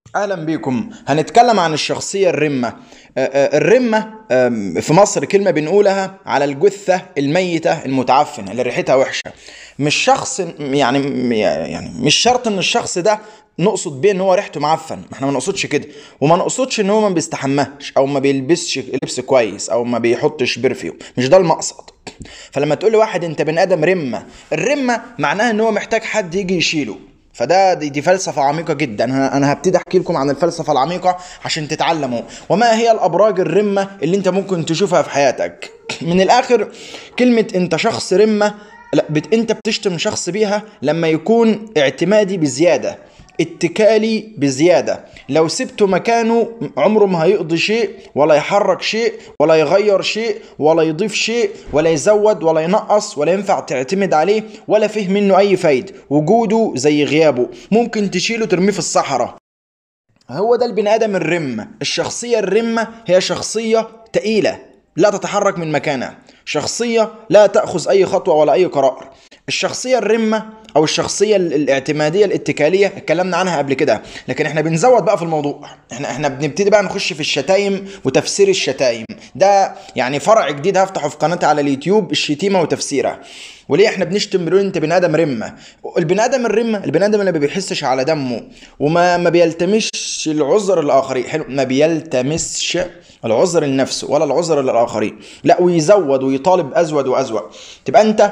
اهلا بيكم هنتكلم عن الشخصيه الرمه آه، آه، الرمه آم، في مصر كلمه بنقولها على الجثه الميته المتعفنه اللي ريحتها وحشه مش شخص يعني يعني مش شرط ان الشخص ده نقصد بيه ان هو ريحته معفن احنا ما نقصدش كده وما نقصدش ان هو ما بيستحماش او ما بيلبسش لبس كويس او ما بيحطش برفيوم مش ده المقصد فلما تقول لواحد انت بني ادم رمه الرمه معناها ان هو محتاج حد يجي يشيله فده دي, دي فلسفة عميقة جدا انا انا هبتدي احكي لكم عن الفلسفة العميقة عشان تتعلموا وما هي الابراج الرمة اللي انت ممكن تشوفها في حياتك من الاخر كلمة انت شخص رمة لا بت انت بتشتم شخص بيها لما يكون اعتمادي بزيادة اتكالي بزيادة لو سبته مكانه عمره ما هيقضي شيء ولا يحرك شيء ولا يغير شيء ولا يضيف شيء ولا يزود ولا ينقص ولا ينفع تعتمد عليه ولا فيه منه اي فايدة وجوده زي غيابه ممكن تشيله ترميه في الصحراء هو ده البني ادم الرمة الشخصية الرمة هي شخصية تقيلة لا تتحرك من مكانها شخصية لا تأخذ أي خطوة ولا أي قرار الشخصية الرمة أو الشخصية ال- الاعتمادية الاتكالية اتكلمنا عنها قبل كده لكن احنا بنزود بقى في الموضوع احنا احنا بنبتدي بقى نخش في الشتايم وتفسير الشتايم ده يعني فرع جديد هفتحه في قناتي على اليوتيوب الشتيمة وتفسيرها وليه احنا بنشتم بنقول انت بني ادم رمه البني ادم الرمه البني ادم اللي ما بيحسش على دمه وما ما بيلتمسش العذر الاخرين حلو ما بيلتمسش العذر لنفسه ولا العذر للاخرين لا ويزود ويطالب ازود وازود تبقى انت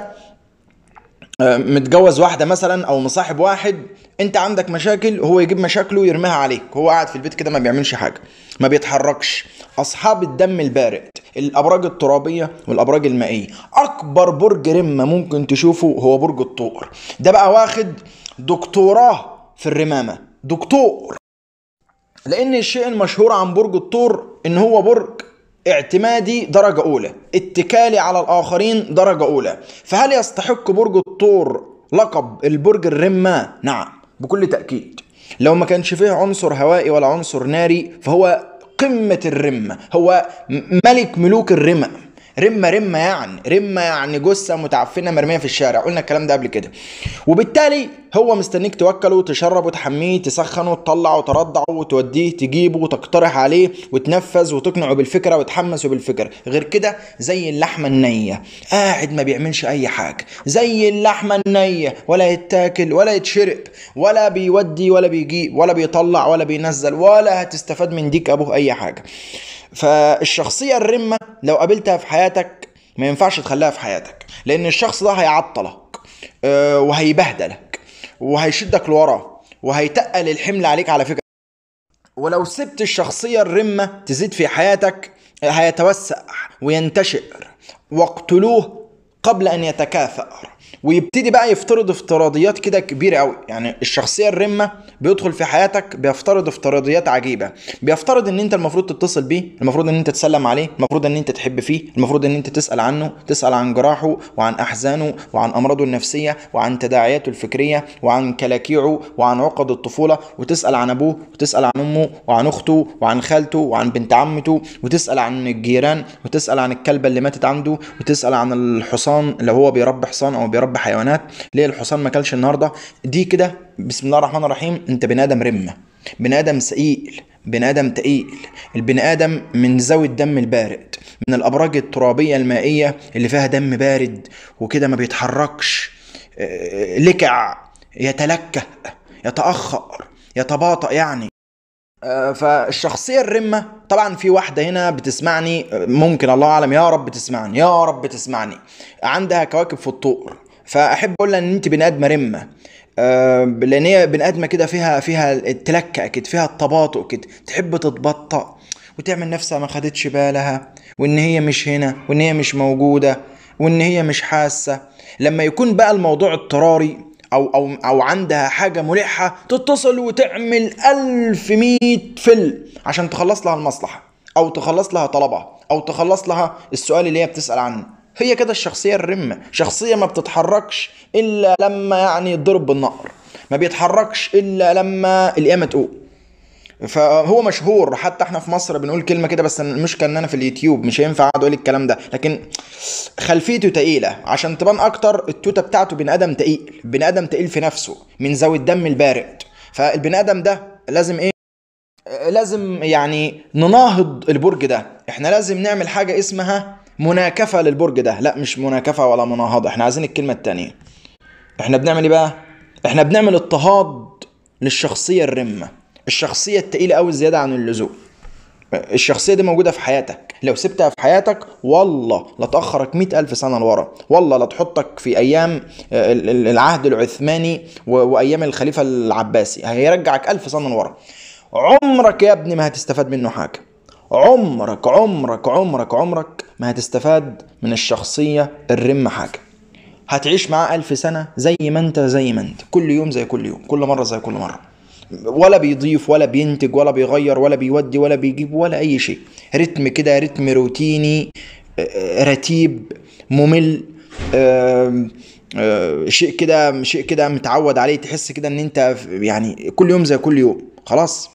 آه، متجوز واحدة مثلا أو مصاحب واحد أنت عندك مشاكل هو يجيب مشاكله ويرميها عليك هو قاعد في البيت كده ما بيعملش حاجة ما بيتحركش أصحاب الدم البارد الأبراج الترابية والأبراج المائية أكبر برج رمة ممكن تشوفه هو برج الطور ده بقى واخد دكتوراه في الرمامة دكتور لان الشيء المشهور عن برج الثور ان هو برج اعتمادي درجة أولى اتكالي على الآخرين درجة أولى فهل يستحق برج الثور لقب البرج الرمة؟ نعم بكل تأكيد لو ما كانش فيه عنصر هوائي ولا عنصر ناري فهو قمة الرمة هو م- ملك ملوك الرمة رمة رمة يعني رمة يعني جثة متعفنة مرمية في الشارع قلنا الكلام ده قبل كده وبالتالي هو مستنيك توكله تشربه تحميه تسخنه تطلعه ترضعه وتوديه تجيبه وتقترح عليه وتنفذ وتقنعه بالفكرة وتحمسه بالفكرة غير كده زي اللحمة النية قاعد ما بيعملش أي حاجة زي اللحمة النية ولا يتاكل ولا يتشرب ولا بيودي ولا بيجيب ولا بيطلع ولا بينزل ولا هتستفاد من ديك أبوه أي حاجة فالشخصية الرمة لو قابلتها في حياتك ما ينفعش تخليها في حياتك لأن الشخص ده هيعطلك آه، وهيبهدلك وهيشدك لورا وهيتقل الحمل عليك على فكرة ولو سبت الشخصية الرمة تزيد في حياتك هيتوسع وينتشر واقتلوه قبل ان يتكاثر ويبتدي بقى يفترض افتراضيات كده كبيره قوي يعني الشخصيه الرمه بيدخل في حياتك بيفترض افتراضيات عجيبه بيفترض ان انت المفروض تتصل بيه المفروض ان انت تسلم عليه المفروض ان انت تحب فيه المفروض ان انت تسال عنه تسال عن جراحه وعن احزانه وعن امراضه النفسيه وعن تداعياته الفكريه وعن كلاكيعه وعن عقد الطفوله وتسال عن ابوه وتسال عن امه وعن اخته وعن خالته وعن بنت عمته وتسال عن الجيران وتسال عن الكلبه اللي ماتت عنده وتسال عن الحصان اللي هو بيربي حصان او بيربي حيوانات ليه الحصان ما كلش النهارده دي كده بسم الله الرحمن الرحيم انت بني ادم رمه بني ادم ثقيل بني ادم تقيل البني ادم من ذوي الدم البارد من الابراج الترابيه المائيه اللي فيها دم بارد وكده ما بيتحركش آه، لكع يتلكأ يتأخر يتباطأ يعني آه، فالشخصية الرمة طبعا في واحدة هنا بتسمعني آه، ممكن الله أعلم يا رب تسمعني يا رب تسمعني عندها كواكب في الطور فأحب أقول لها إن أنت بني آدمة رمة آه، لأن هي بني آدمة كده فيها فيها التلكأ كده فيها التباطؤ كده تحب تتبطأ وتعمل نفسها ما خدتش بالها وإن هي مش هنا وإن هي مش موجودة وإن هي مش حاسة لما يكون بقى الموضوع اضطراري او او او عندها حاجه ملحه تتصل وتعمل ألف مية فيلم عشان تخلص لها المصلحه او تخلص لها طلبها او تخلص لها السؤال اللي هي بتسال عنه هي كده الشخصيه الرمه شخصيه ما بتتحركش الا لما يعني يضرب بالنار ما بيتحركش الا لما القيامه تقوم فهو مشهور حتى احنا في مصر بنقول كلمه كده بس المشكله ان انا في اليوتيوب مش هينفع اقعد اقول الكلام ده لكن خلفيته تقيله عشان تبان اكتر التوته بتاعته بني ادم تقيل بني ادم تقيل في نفسه من ذوي الدم البارد فالبني ادم ده لازم ايه لازم يعني نناهض البرج ده احنا لازم نعمل حاجة اسمها مناكفة للبرج ده لا مش مناكفة ولا مناهضة احنا عايزين الكلمة التانية احنا بنعمل ايه بقى احنا بنعمل اضطهاد للشخصية الرمة الشخصية التقيلة قوي زيادة عن اللزوم الشخصية دي موجودة في حياتك لو سبتها في حياتك والله لا تأخرك مئة ألف سنة لورا والله لا تحطك في أيام العهد العثماني وأيام الخليفة العباسي هيرجعك ألف سنة لورا عمرك يا ابني ما هتستفاد منه حاجة عمرك عمرك عمرك عمرك ما هتستفاد من الشخصية الرمة حاجة هتعيش معاه ألف سنة زي ما أنت زي ما أنت كل يوم زي كل يوم كل مرة زي كل مرة ولا بيضيف ولا بينتج ولا بيغير ولا بيودي ولا بيجيب ولا أي شيء رتم كده رتم روتيني رتيب ممل شيء كده شيء كده متعود عليه تحس كده ان انت يعني كل يوم زي كل يوم خلاص